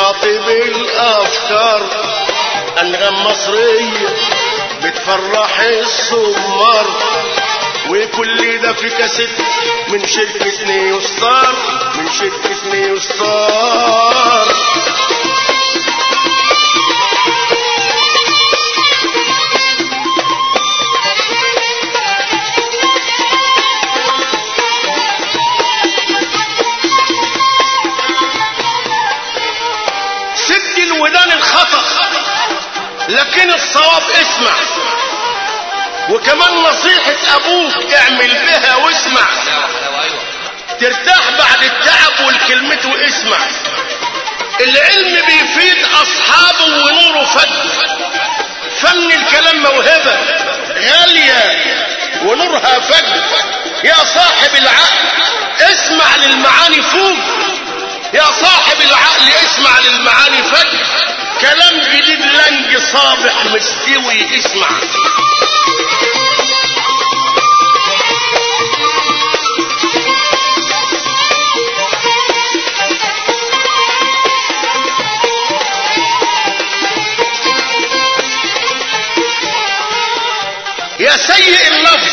بتخاطب الافكار انغام مصرية بتفرح السمار وكل ده في كاسيت من شركة نيو ستار من شركة نيو ستار سد الودان الخطأ لكن الصواب اسمع وكمان نصيحة ابوك اعمل بها واسمع ترتاح بعد التعب والكلمة واسمع العلم بيفيد اصحابه ونوره فد فن الكلام موهبة غالية ونورها فد يا صاحب العقل اسمع للمعاني فوق يا صاحب العقل اسمع للمعاني فج كلام جديد لنج صابح مستوي اسمع يا سيء اللفظ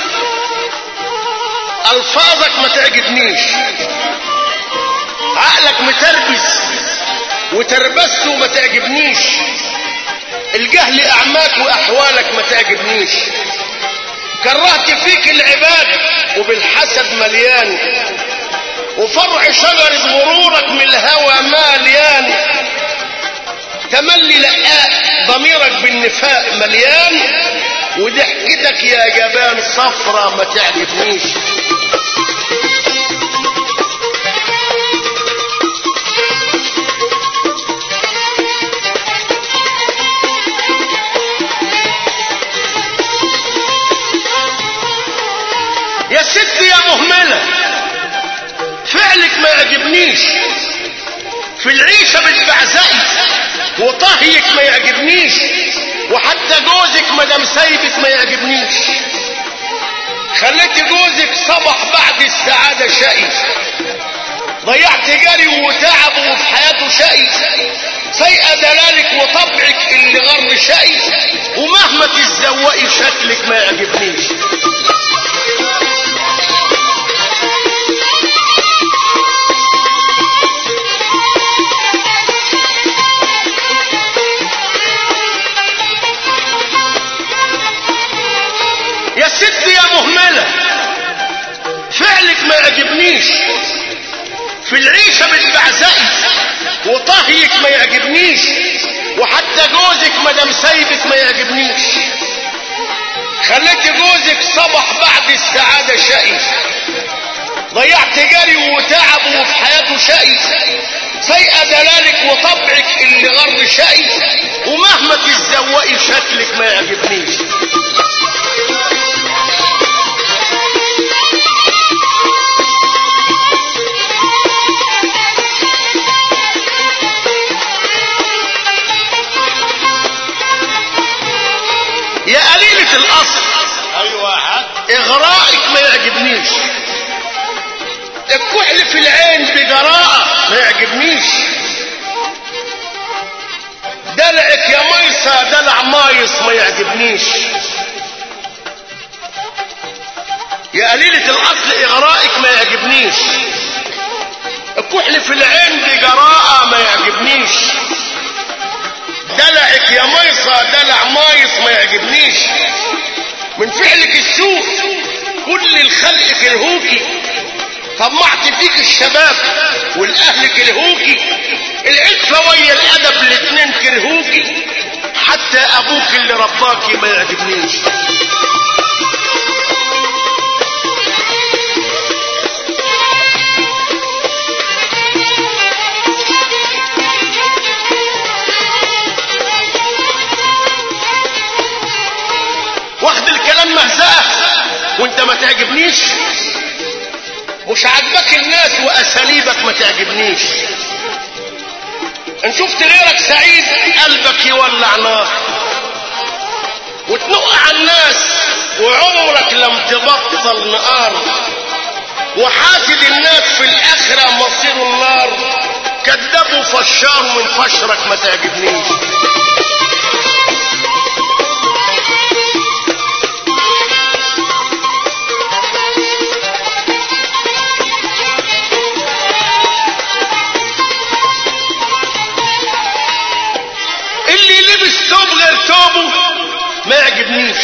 الفاظك ما تعجبنيش عقلك متربس وتربسته ما تعجبنيش الجهل اعماك واحوالك ما تعجبنيش كرهت فيك العباد وبالحسد مليان وفرع شجرة غرورك من الهوى مليان تملي لقاء ضميرك بالنفاق مليان وضحكتك يا جبان صفرة ما تعجبنيش يا ست يا مهملة فعلك ما يعجبنيش في العيشة بتبعزقي وطهيك ما يعجبنيش وحتى جوزك مدام سايبك ما يعجبنيش خليت جوزك صبح بعد السعادة شقي ضيعت جري وتعب وفي حياته شقي سيئة دلالك وطبعك اللي غر شقي ومهما تتزوقي شكلك ما يعجبنيش يا ست يا مهملة فعلك ما يعجبنيش في العيشة بتبعزقي وطهيك ما يعجبنيش وحتى جوزك مدام سايبك ما يعجبنيش خليت جوزك صبح بعد السعادة شقي ضيعت جري وتعب وفي حياته شقي سيئة دلالك وطبعك اللي غر شقي ومهما تتزوقي شكلك ما يعجبنيش يا قليلة الأصل ايوه حاج إغرائك ما يعجبنيش الكحل في العين بجراءة ما يعجبنيش دلعك يا ميسة دلع مايص ما يعجبنيش يا قليلة الأصل إغرائك ما يعجبنيش الكحل في العين بجراءة ما يعجبنيش دلعك يا ميصة دلع مايص ما يعجبنيش من فعلك السوء كل الخلق كرهوكي طمعت فيك الشباب والاهل كرهوكي العفة ويا الادب الاتنين كرهوكي حتى ابوك اللي رباكي ما يعجبنيش واخد الكلام مهزأة وانت ما تعجبنيش مش عاجبك الناس واساليبك ما تعجبنيش ان شفت غيرك سعيد قلبك يولع نار وتنق على الناس وعمرك لم تبطل نقار وحاسد الناس في الاخرة مصير النار كذاب وفشار من فشرك ما تعجبنيش اللي لبس ثوب غير ثوبه ما يعجبنيش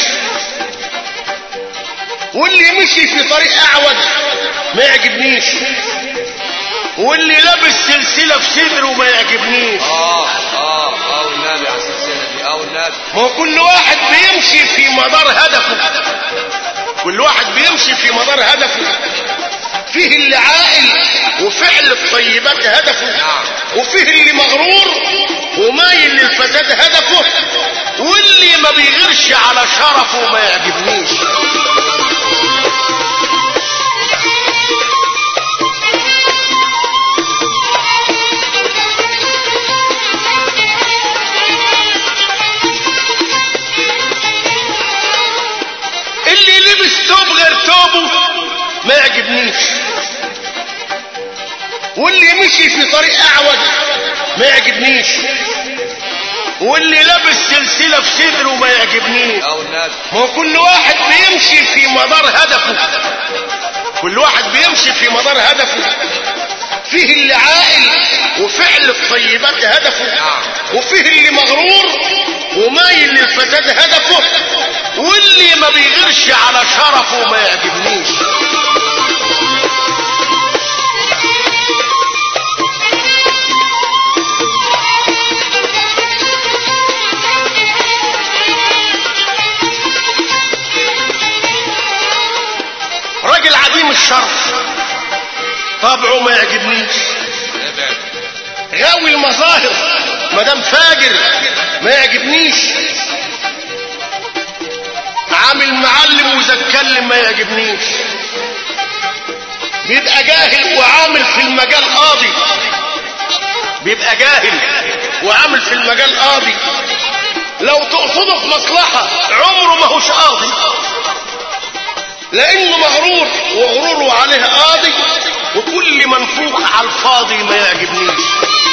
واللي مشي في طريق اعوج ما يعجبنيش واللي لابس سلسله في صدره ما يعجبنيش اه اه اه والنبي على السلسله دي اه والنبي ما هو كل واحد بيمشي في مدار هدفه كل واحد بيمشي في مدار هدفه فيه اللي عاقل وفعل الطيبات هدفه نعم. وفيه اللي مغرور ومايل للفساد هدفه واللي ما بيغيرش على شرفه ما يعجبنيش اللي لبس ثوب غير ثوبه ما يعجبنيش واللي مشي في طريق اعوج ما يعجبنيش واللي لابس سلسله في صدره ما يعجبنيش اه والنبي ما هو كل واحد بيمشي في مدار هدفه كل واحد بيمشي في مدار هدفه فيه اللي عاقل وفعل الطيبات هدفه نعم. وفيه اللي مغرور ومايل للفساد هدفه واللي ما بيغيرش على شرفه ما يعجبنيش راجل عديم الشرف طبعه ما يعجبنيش ابعد غاوي المظاهر مدام فاجر ما يعجبنيش عامل معلم واذا اتكلم ما يعجبنيش بيبقى جاهل وعامل في المجال قاضي بيبقى جاهل وعامل في المجال قاضي لو تقصده في مصلحة عمره ما هوش قاضي لانه مغرور وغروره عليه قاضي وكل منفوخ على الفاضي ما يعجبنيش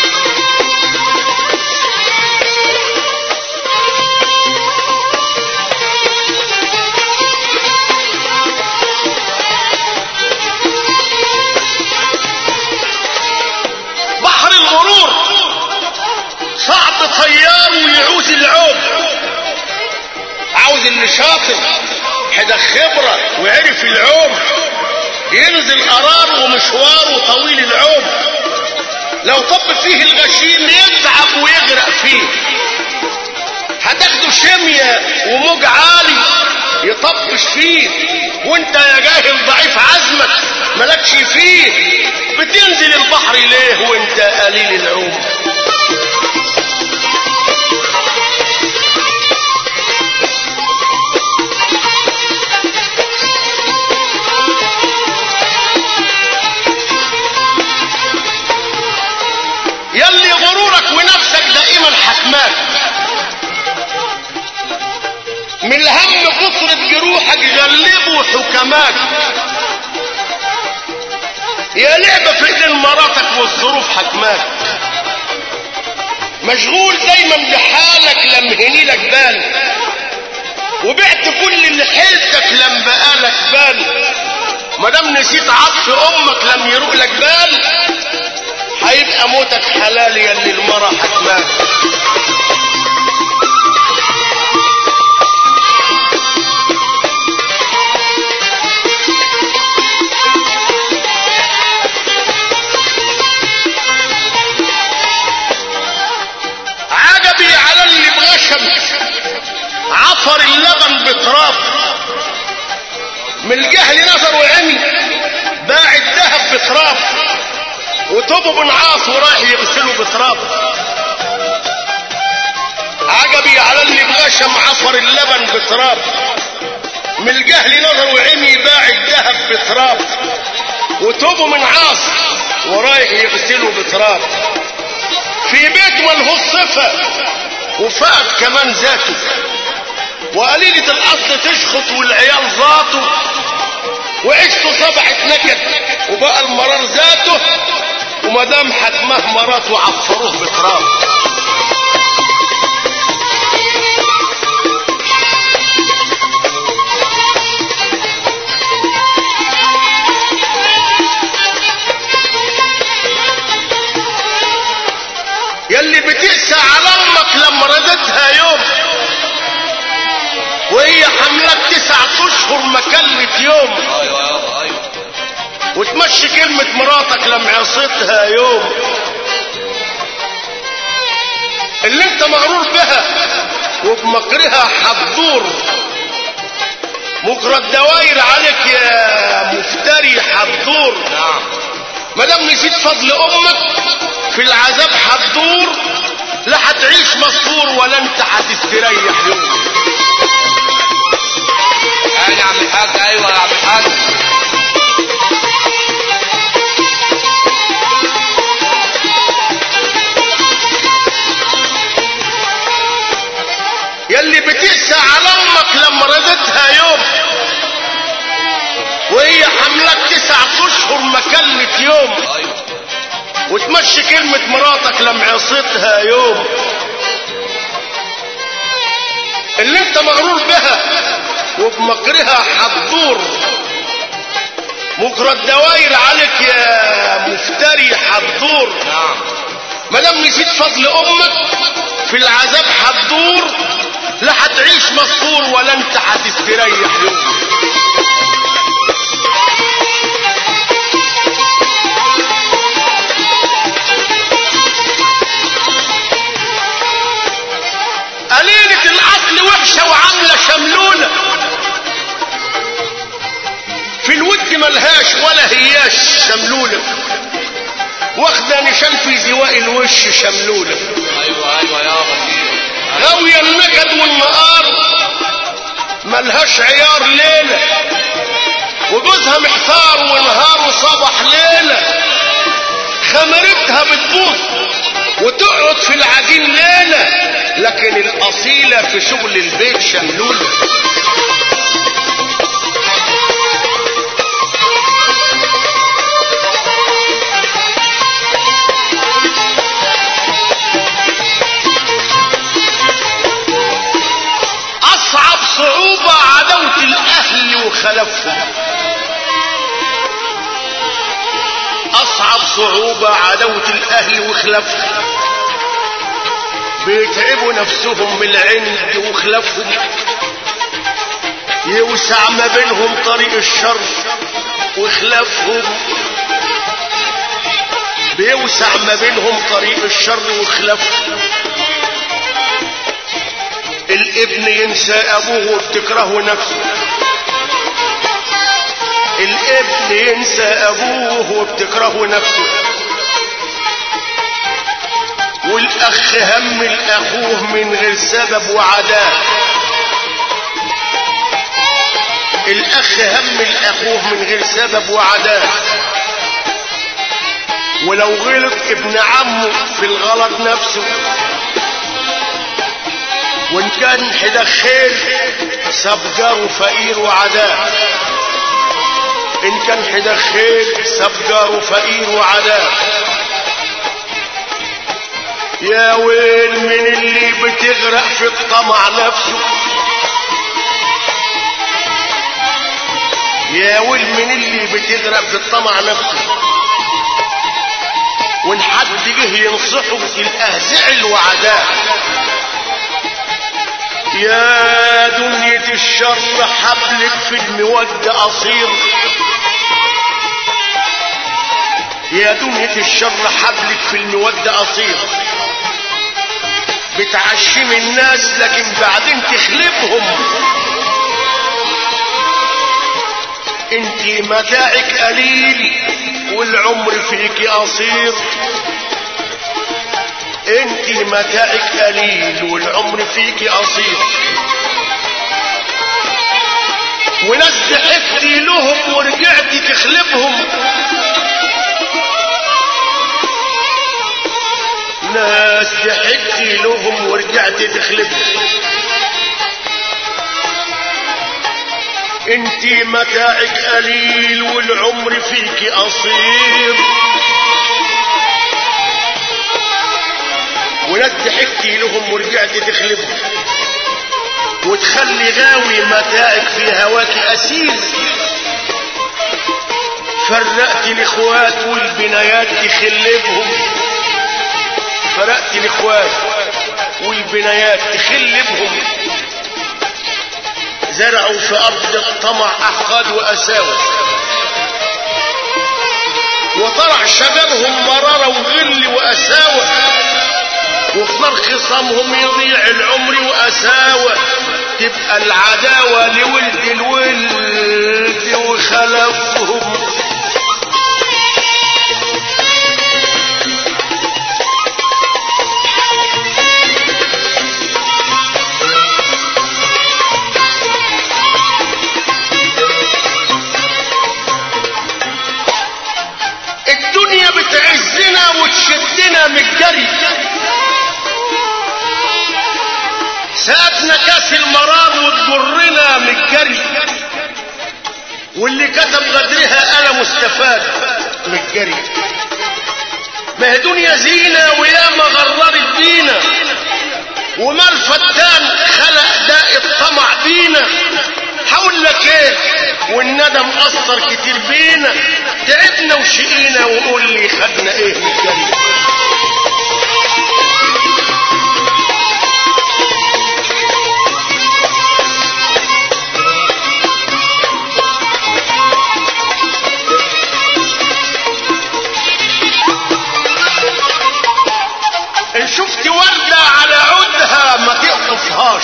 بحر الغرور صعب طيار ويعوز العوب عاوز اللي شاطر حدا خبرة وعرف العوم ينزل قرار ومشواره طويل العوم لو طب فيه الغشيم يتعب ويغرق فيه هتاخده شمية وموج عالي يطبش فيه وانت يا جاهل ضعيف عزمك ملكش فيه بتنزل البحر ليه وانت قليل العوم يلي غرورك ونفسك دائما حكماك من الهم كثرة جروحك غلبوا حكماك يا لعبة في ايدين مراتك والظروف حكماك مشغول دايما بحالك لم هنيلك بال وبعت كل اللي حيلتك لم بقالك بال مادام نسيت عطف امك لم يروق لك بال هيبقى موتك حلال يا اللي المرة حكماك عجبي على اللي بغشم عفر اللبن بتراب من الجهل نظر وعمي باع الذهب بتراب وتوبه بنعاص وراح يغسله بتراب عجبي على اللي بغشم عفر اللبن بتراب من الجهل نظر وعمي باع الذهب بتراب وتوبه من عاص ورايح يغسله بتراب في بيت ملهوش صفة وفقد كمان ذاته وقليلة الأصل تشخط والعيال ذاته وعشته صبحت نكد وبقى المرار ذاته ومدام حكمه مرات وعفروه بتراب يلي بتقسى على امك لما ردتها يوم وهي حملك تسعة اشهر ما كلت يوم ايوه يابا ايوه وتمشي كلمة مراتك لما عصيتها يوم اللي انت مغرور بها وبمكرها حتدور بكرة الدواير عليك يا مفتري حتدور نعم مادام نسيت فضل امك في العذاب هتدور لا هتعيش مستور ولا انت هتستريح يوم يعني يا عم الحاج ايوه يا عم الحاج يلي بتقسى على امك لما ردتها يوم وهي حملك تسعة اشهر ما كلت يوم ايوه وتمشي كلمة مراتك لما عصيتها يوم اللي انت مغرور بها وبمكرها هتدور بكرة الدواير عليك يا مفتري هتدور نعم مادام نسيت فضل امك في العذاب هتدور لا هتعيش مستور ولا انت هتستريح يوم قليلة الاصل وحشة وعاملة شملولة في الود ملهاش ولا هياش شملولة واخدة نشان في زواء الوش شملولة ايوه ايوه يابا كده غاوية النكد والنقار ملهاش عيار ليلة وجوزها محتار ونهار وصبح ليلة خمرتها بتبوظ وتقعد في العجين ليلة لكن الأصيلة في شغل البيت شملولة أصعب صعوبة عداوة الأهل وخلفهم أصعب صعوبة عداوة الأهل وخلافهم بيتعبوا نفسهم من العند وخلافهم يوسع ما بينهم طريق الشر وخلافهم بيوسع ما بينهم طريق الشر وخلافهم الابن ينسى ابوه وبتكرهه نفسه الابن ينسى ابوه وبتكرهه نفسه والاخ هم الاخوه من غير سبب وعداء الاخ هم الاخوه من غير سبب وعداء ولو غلط ابن عمه في الغلط نفسه وان كان حدا خير ساب جاره فقير وعداء ان كان حدا خير ساب جاره فقير وعداء يا ويل من اللي بتغرق في الطمع نفسه يا ويل من اللي بتغرق في الطمع نفسه وان حد جه ينصحه يلقاه زعل وعداء يا دنيا الشر حبلك في المود قصير يا دنيا الشر حبلك في المود قصير بتعشم الناس لكن بعدين تخلفهم انت متاعك قليل والعمر فيك قصير انت متاعك قليل والعمر فيك قصير وناس ضحكتي لهم ورجعتي تخلفهم ناس ضحكتي لهم ورجعتي تخلفهم انت متاعك قليل والعمر فيك قصير وناس تحكي لهم ورجعت تخلفهم وتخلي غاوي متاعك في هواك أسير فرقت الاخوات والبنايات تخلبهم فرقت الاخوات والبنايات تخلبهم زرعوا في ارض الطمع احقاد واساوة وطرع شبابهم مرارة وغل واساوة وفي نار خصامهم يضيع العمر واساوة تبقى العداوة لولد الولد وخلفهم الدنيا بتعزنا وتشدنا من الجري سقتنا كاس المرار وتجرنا من الجري واللي كتب غدرها قلم استفاد من الجري ما هي دنيا زينة وياما غررت بينا وما الفتان خلق داء الطمع بينا هقول لك ايه والندم اثر كتير بينا تعبنا وشقينا وقول لي خدنا ايه من الجنة ان شفت وردة على عودها ما تقطفهاش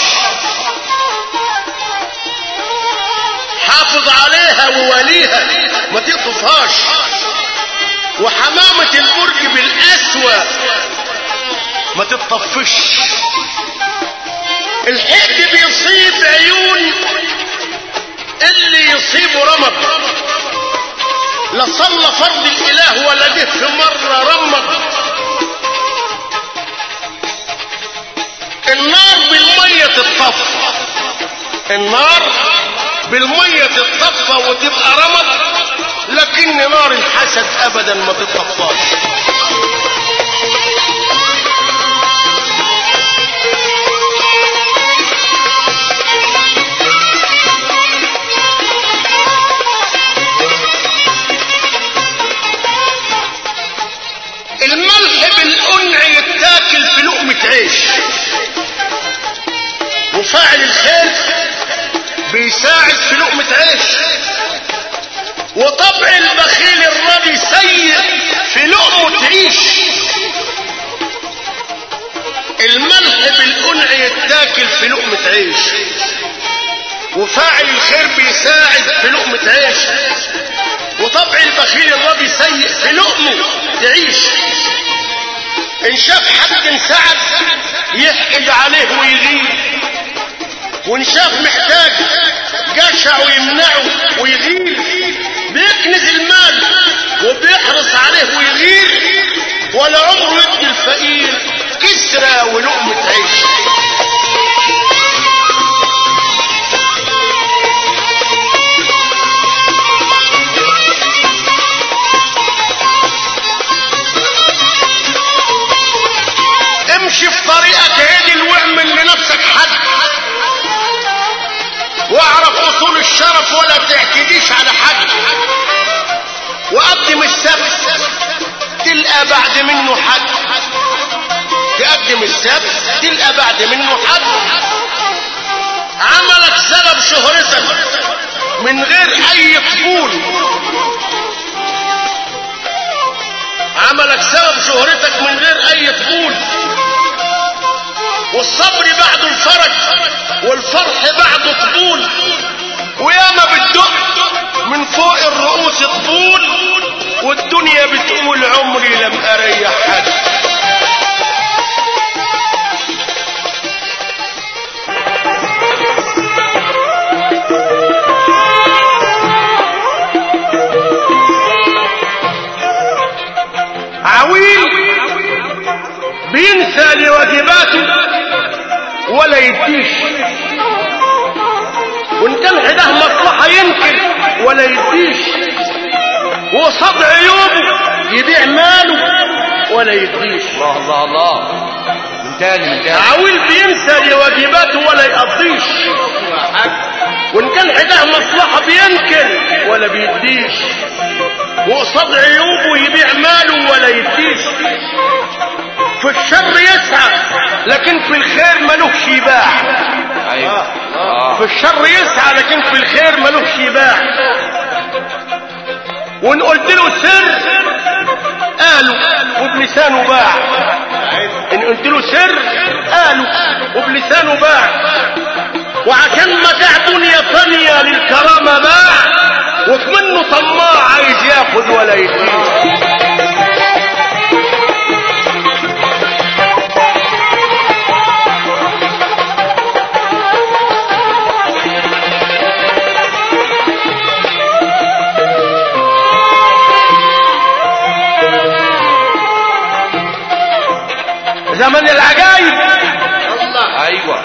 حافظ عليها ووليها ما تقطفهاش وحمامة البرج بالأسوى ما تتطفش الحقد بيصيب عيون اللي يصيبه رمض لا صلى فرض الاله ولا جه في مرة رمض النار بالمية تتطف النار بالمية تتطفى وتبقى رمض لكن نار الحسد ابدا ما تتطفاش الملح بالقنع يتاكل في لقمة عيش وفاعل الخير بيساعد في لقمة عيش وطبع البخيل الراضي سيء في لقمة عيش الملح بالقنع يتاكل في لقمة عيش وفاعل الخير بيساعد في لقمة عيش وطبع البخيل الراضي سيء في لقمه تعيش ان شاف حد انسعد يحقد عليه ويغيب وان شاف محتاج جشع ويمنعه ويغيب بيكنز المال وبيحرص عليه ويغير ولا عمره يدي الفقير كسرى ولقمة عيش امشي في طريقك عدل واعمل لنفسك حد واعرف اصول الشرف ولا تعتديش على حد وقدم السبت تلقى بعد منه حد تقدم السبت تلقى بعد منه حد عملك سبب شهرتك من غير اي قبول عملك سبب شهرتك من غير اي قبول والصبر بعده الفرج والفرح بعده قبول وياما بتدق من فوق الرؤوس طبول والدنيا بتقول عمري لم اريح حد عويل بينسى لواجباته ولا يديش وان كان حده مصلحة ينكر ولا يديش وصد عيوبه يبيع ماله ولا يديش الله الله الله من تاني من تاني عويل بينسى لواجباته ولا يقضيش وان كان حداه مصلحة بينكر ولا بيديش وقصاد عيوبه يبيع ماله ولا يديش في الشر يسعى لكن في الخير ملوش يباع ايوه اه في الشر يسعى لكن في الخير ملوش يباع وان قلت له سر قالوا وبلسانه باع ان قلت له سر قالوا وبلسانه باع وعشان متاع دنيا ثانية للكرامة باع وكمنه طماع عايز ياخد ولا يديه زمن العجايب ايوه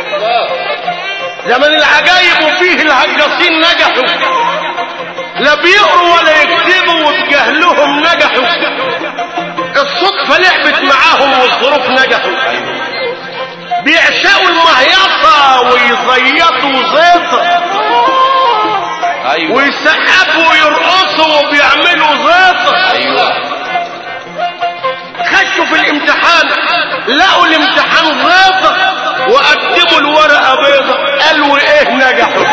زمن العجايب وفيه الهجاصين نجحوا لا بيقروا ولا يكتبوا وبجهلهم نجحوا الصدفة لعبت معاهم والظروف نجحوا بيعشقوا المهيصة ويزيطوا زيطة ايوه ويسقفوا ويرقصوا وبيعملوا زيطة ايوه خشوا في الامتحان لقوا الامتحان غاطة وقدموا الورقة بيضة قالوا ايه نجحوا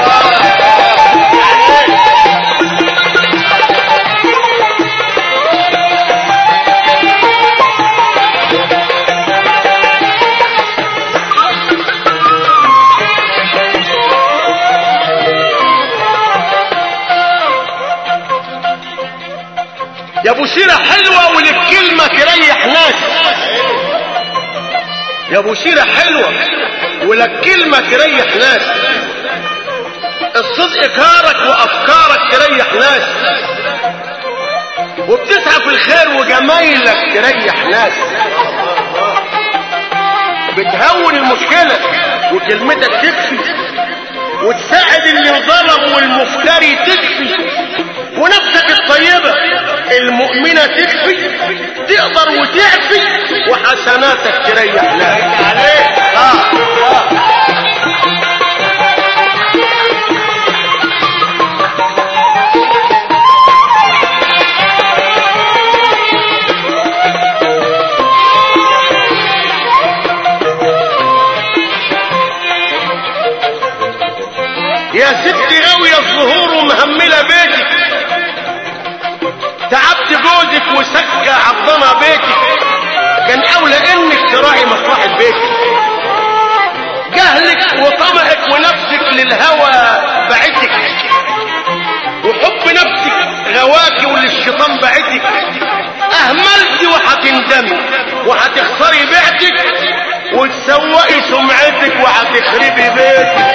يا ابو سيرة حلوة وللكلمة تريح ناس يا ابو سيرة حلوة وللكلمة تريح ناس الصدق كارك وافكارك تريح ناس وبتسعى في الخير وجمايلك تريح ناس بتهون المشكلة وكلمتك تكفي وتساعد اللي ظلم والمفتري تكفي ونفسك الطيبة المؤمنة تكفي تقدر وتعفي وحسناتك تريح ناس عليك آه. آه. يا ست غاوية الظهور ومهملة بيتك تعبت جوزك وسكى عضنا بيتك كان اولى انك تراعي مصلحة بيتك جهلك وطمعك ونفسك للهوى بعتك وحب نفسك غواكي وللشيطان بعتك اهملتي وهتندمي وهتخسري بعتك وتسوقي سمعتك وهتخربي بيتك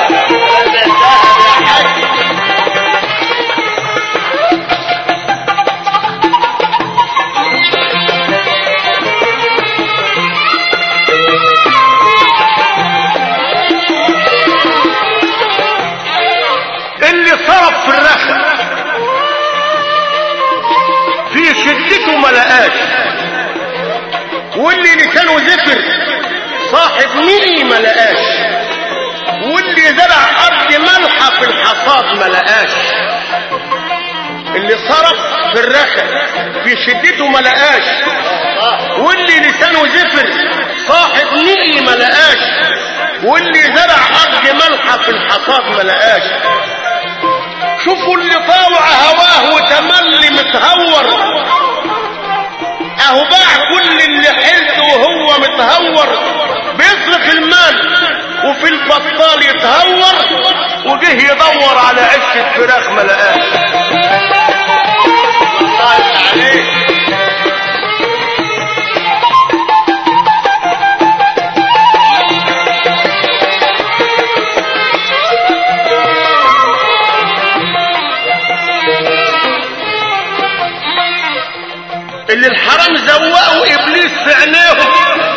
اللي صرف في الرخم في شدته ما لقاش واللي لسانه زفر صاحب مين ما لقاش واللي زرع ارض ملحة في الحصاد ما لقاش اللي صرف في الرخم في شدته ما لقاش واللي لسانه زفر صاحب نقي ما لقاش واللي زرع ارض ملحة في الحصاد ما لقاش شوفوا اللي طاوع هواه وتملي متهور اهو باع كل اللي حلته وهو متهور بيصرف المال وفي البطال يتهور وجه يدور على عشة فراخ ما لقاش الله عليك اللي الحرام زوقوا ابليس في عينيهم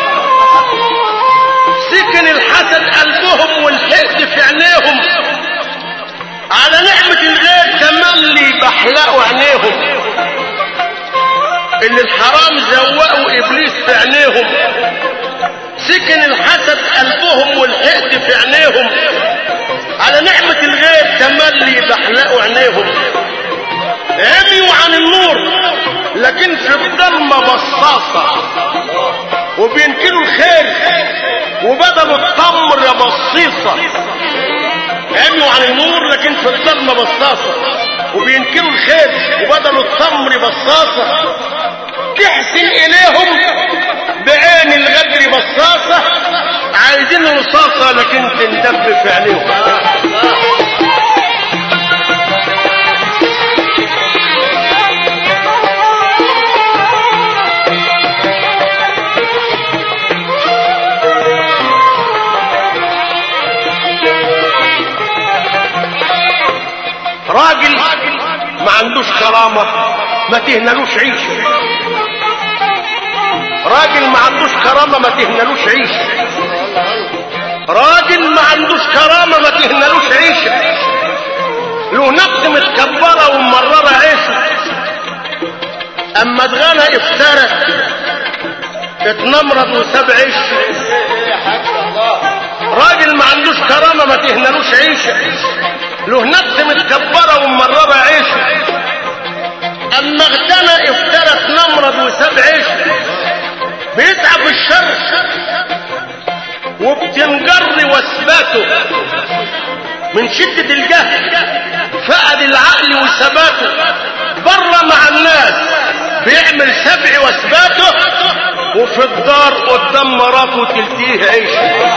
سكن الحسد قلبهم والحقد في عينيهم على نعمة الغير تملي بحلقوا عينيهم اللي الحرام زوقوا ابليس في عينيهم سكن الحسد قلبهم والحقد في عينيهم على نعمة الغيب تملي بحلقوا عينيهم عميوا عن النور لكن في الضلمة بصاصة وبينكروا الخير وبدلوا التمر بصيصة عميوا عن النور لكن في الضلمة بصاصة وبينكروا الخير وبدلوا التمر بصاصة تحسن إليهم بعين الغدر بصاصة عايزين رصاصة لكن تندب في عينيهم راجل ما عندوش كرامة ما تهنلوش عيشه راجل ما عندوش كرامة ما تهنلوش عيشه راجل ما عندوش كرامة ما تهنلوش عيشه له نفس متكبرة وممررة عيشه اما اتغنى افترى اتنمرض وساب عيشه راجل ما عندوش كرامة ما تهنلوش عيشه له نفس متكبرة وممررة عيشه اما اغتنى افترى اتنمرض وساب عيشه بيسعى في الشر وبتنجر وثباته من شدة الجهل فقد العقل وثباته بره مع الناس بيعمل سبع وثباته وفي الدار قدام مراته تلتيه عيشه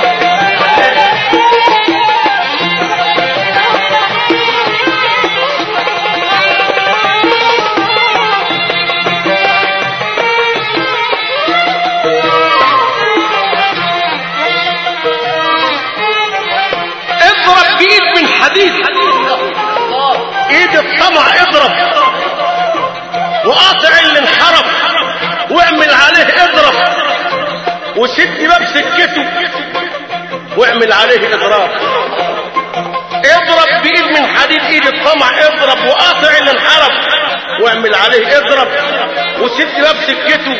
اضرب بايد من حديد ايد الطمع اضرب وقاطع اللي انحرف واعمل عليه اضرب وسد باب سكته واعمل عليه اضراب اضرب بايد من حديد ايد الطمع اضرب وقاطع اللي انحرف واعمل عليه اضرب وسد باب سكته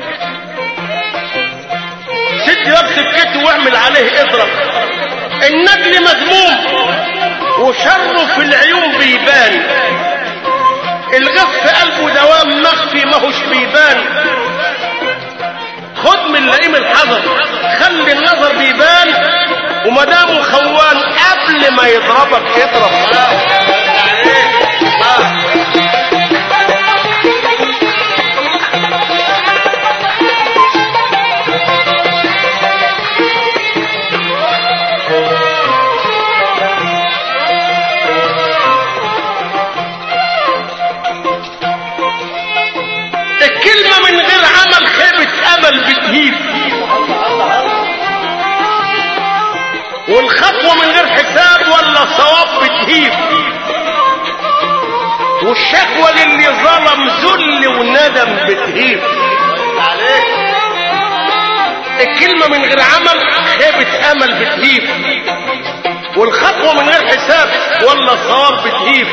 سد باب سكته واعمل عليه اضرب النجل مذموم وشره في العيون بيبان الغف في قلبه دوام مخفي ماهوش بيبان خد من لئيم الحذر خلي النظر بيبان ومدامه خوان قبل ما يضربك يضرب الكلمة من غير عمل خيبة أمل بتهيب والخطوة من غير حساب ولا صواب بتهيب والشكوى للي ظلم ذل وندم بتهيب الكلمة من غير عمل خيبة أمل بتهيب والخطوة من غير حساب ولا صواب بتهيب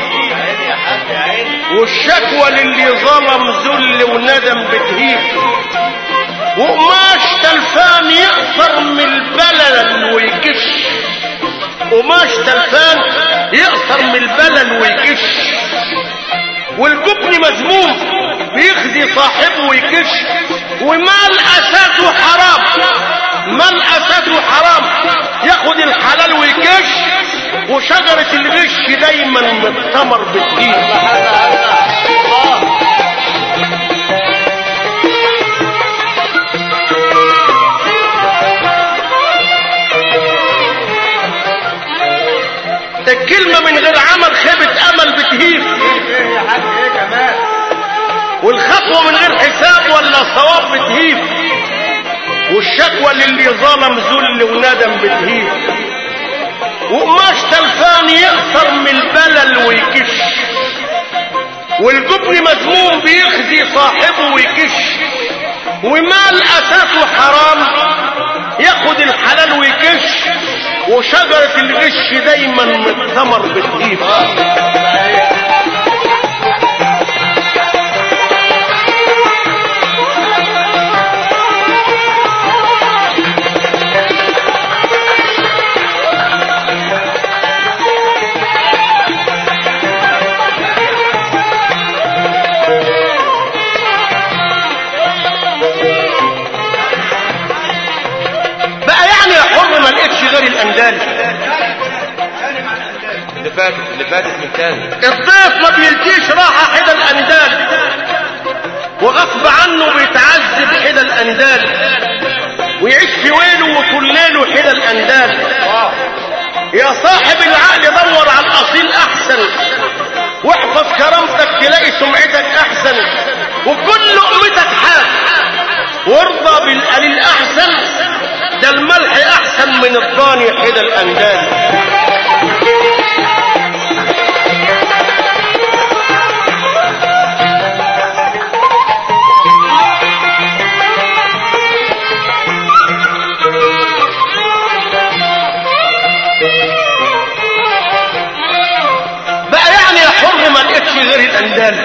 والشكوى للي ظلم ذل وندم بتهيب وقماش تلفان يقصر من البلل ويكش قماش تلفان يقصر من البلل ويكش والجبن مذموم بيخزي صاحبه ويكش ومال اساسه حرام مال اساسه حرام ياخد الحلال ويكش وشجرة الغش دايما من الثمر بتجيب الكلمة من غير عمل خيبة امل بتهيب والخطوة من غير حساب ولا صواب بتهيب والشكوى للي ظلم ذل وندم بتهيب وقماش تلفان يقصر من البلل ويكش والجبن مذموم بيخزي صاحبه ويكش ومال اساسه حرام ياخد الحلال ويكش وشجرة الغش دايما من الثمر بتجيب فاتت اللي فاتت من تاني الضيف ما بيلقيش راحة حدا الأندال وغصب عنه بيتعذب حدا الأندال ويعيش في ويله وطول ليله حدا الأندال يا صاحب العقل دور على الأصيل أحسن واحفظ كرامتك تلاقي سمعتك أحسن وكل لقمتك حال وارضى بالقليل أحسن ده الملح أحسن من الضاني حدا الأندال بقى يعني يا حر ما لقيتش غير الاندال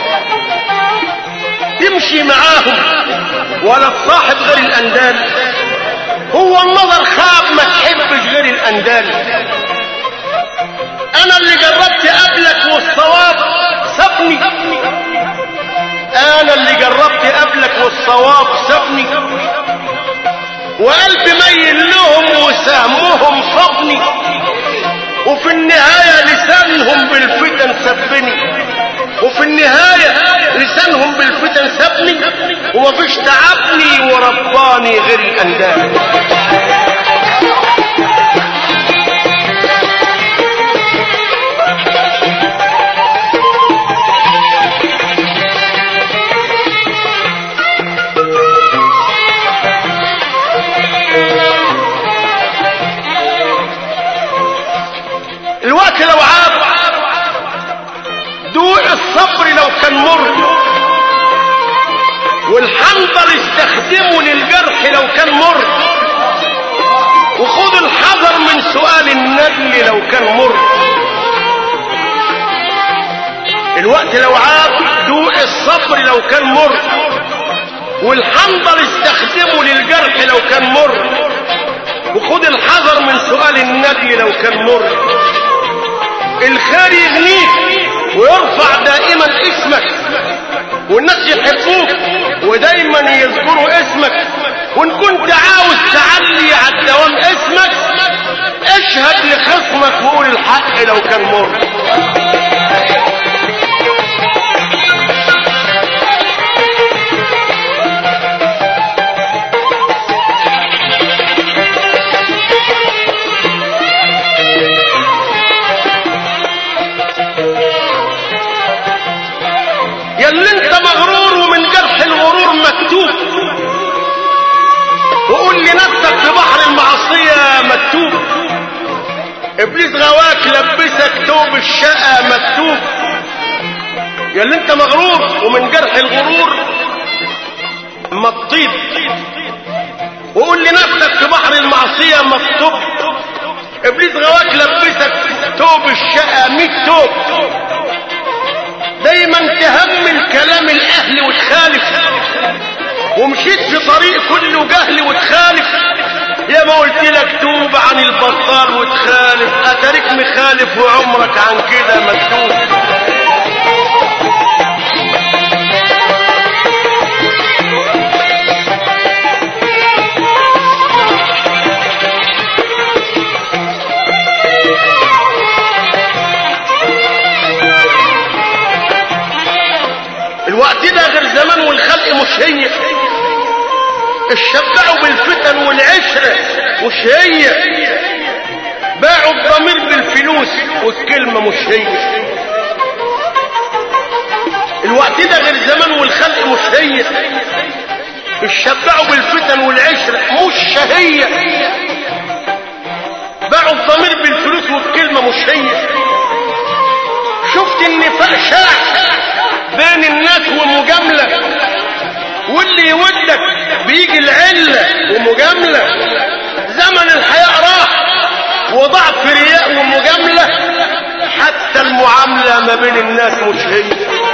تمشي معاهم ولا تصاحب غير الاندال هو النظر خاب ما تحبش غير الاندال انا اللي جربت قبلك والصواب سابني انا اللي جربت قبلك والصواب سابني وقلبي ميل لهم وسهمهم صابني وفي النهاية لسانهم بالفتن سبني وفي النهاية لسانهم بالفتن سبني ومفيش تعبني ورباني غير الأندال الوقت لو عاب دوق الصبر لو كان مر والحنظل استخدمه للجرح لو كان مر وخد الحذر من سؤال النجل لو كان مر الوقت لو عاب دوق الصبر لو كان مر والحنظل استخدمه للجرح لو كان مر وخد الحذر من سؤال النجل لو كان مر الخير يغنيك ويرفع دائما اسمك والناس يحبوك ودايما يذكروا اسمك وان كنت عاوز تعلي على الدوام اسمك اشهد لخصمك وقول الحق لو كان مر يا اللي انت مغرور ومن جرح الغرور مكتوب وقول لنفسك في بحر المعصية مكتوب ابليس غواك لبسك توب الشقى مكتوب يا اللي انت مغرور ومن جرح الغرور مطيب وقول لنفسك في بحر المعصية مكتوب ابليس غواك لبسك توب الشقى ميت توب دايما تهمل كلام الاهل وتخالف ومشيت في طريق كله جهل وتخالف يا ما قلت لك توب عن البطال وتخالف اتاريك مخالف وعمرك عن كده مكتوب الوقت ده غير زمان والخلق مش هي الشبعوا بالفتن والعشرة مش هي باعوا الضمير بالفلوس والكلمة مش هي الوقت ده غير زمان والخلق مش هي الشبعوا بالفتن والعشرة مش هي باعوا الضمير بالفلوس والكلمة مش هي شفت النفاق شاع بين الناس ومجاملة واللي يودك بيجي العلة ومجاملة زمن الحياة راح وضعف رياء ومجاملة حتى المعاملة ما بين الناس مش هي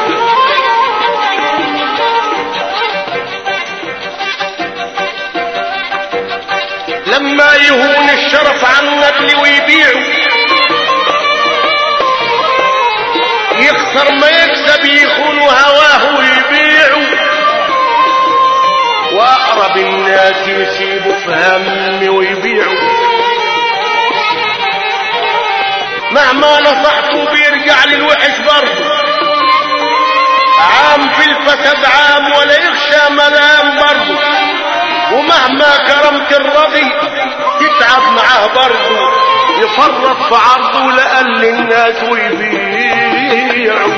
لما يهون الشرف عن النجل ويبيعه يخسر ما يكسب يخون هواه ويبيعه واقرب الناس يسيبوا في هم ويبيعوا مهما ومهما نصحته بيرجع للوحش برضه عام في الفساد عام ولا يخشى ملام برضه ومهما كرمت الرضي تتعب معاه برضه يفرط في عرضه لأقل الناس ويبيعوا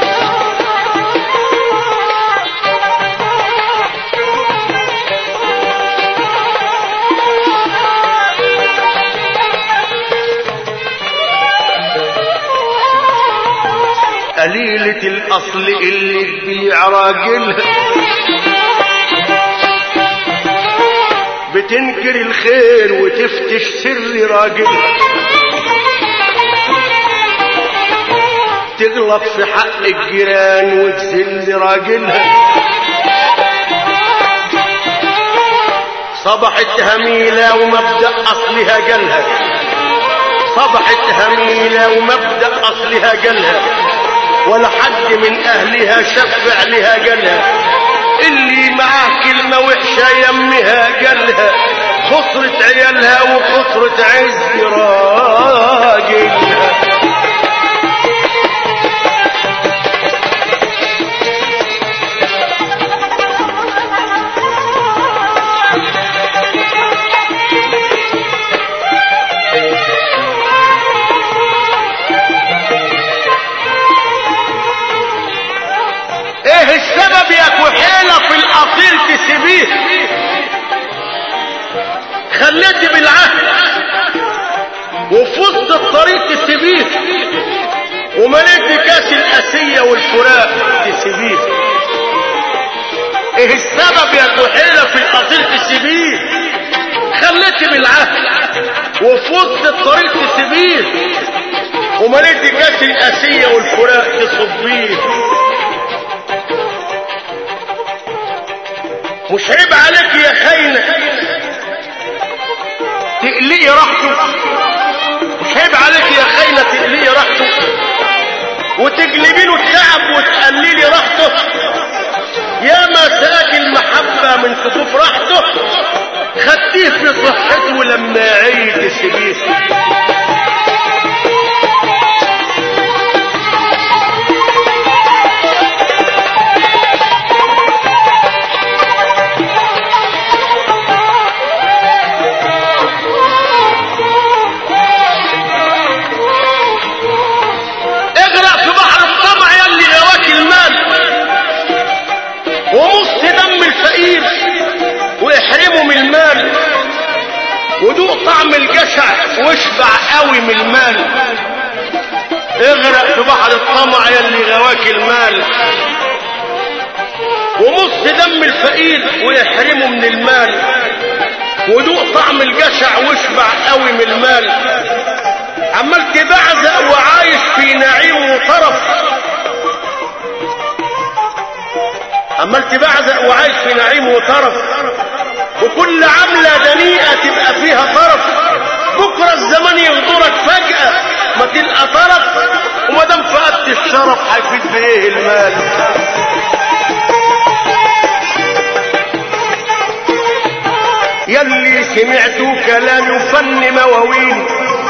قليلة الأصل اللي تبيع راجلها بتنكر الخير وتفتش سر راجلها تغلط في حق الجيران وتذل راجلها صبحت هميلة ومبدأ أصلها جالها صبحت هميلة ومبدأ أصلها جالها ولا حد من أهلها شفع لها جالها اللي معاه كلمة وحشة يمها جالها خسرة عيالها وخسرة عز راجلها ايه السبب يا كحيلة في الاصيل تسيبيه خليتي بالعهد وفي وسط الطريق تسيبيه ومليت كاس الاسية والفراق تسيبيه ايه السبب يا كحيلة في الاصيل تسيبيه خليتي بالعهد وفي وسط الطريق تسيبيه ومليت كاس الاسية والفراق تصبيه مش عيب عليك يا خاينة تقلقي راحته مش عيب عليك يا خاينة تقلقي راحته وتجلبي له التعب وتقللي راحته يا ما ساك المحبة من كتوف راحته خدتيه في صحته لما عيد تسيبيه اغرق في بحر الطمع يلي غواك المال ومص دم الفقير واحرمه من المال ودوق طعم الجشع واشبع قوي من المال اغرق في بحر الطمع يلي غواك المال ومص دم الفقير ويحرمه من المال ودوق طعم الجشع واشبع قوي من المال عمال تبعزق وعايش في نعيم وطرف عمال تبعزق وعايش في نعيم وطرف وكل عملة دنيئة تبقى فيها طرف بكرة الزمان يغدرك فجأة ما تلقى طرف وما دام فقدت الشرف هيفيد بايه المال يلي سمعتوا كلام فن مواويل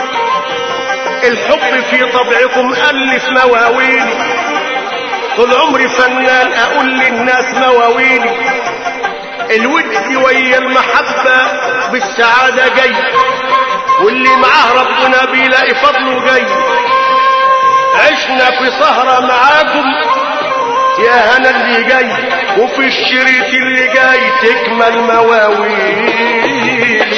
الحب في طبعكم ألف مواويل طول عمري فنان أقول للناس مواويل الود ويا المحبة بالسعادة جاي واللي معاه ربنا بيلاقي فضله جاي عشنا في سهرة معاكم يا هنا اللي جاي وفي الشريط اللي جاي تكمل مواويل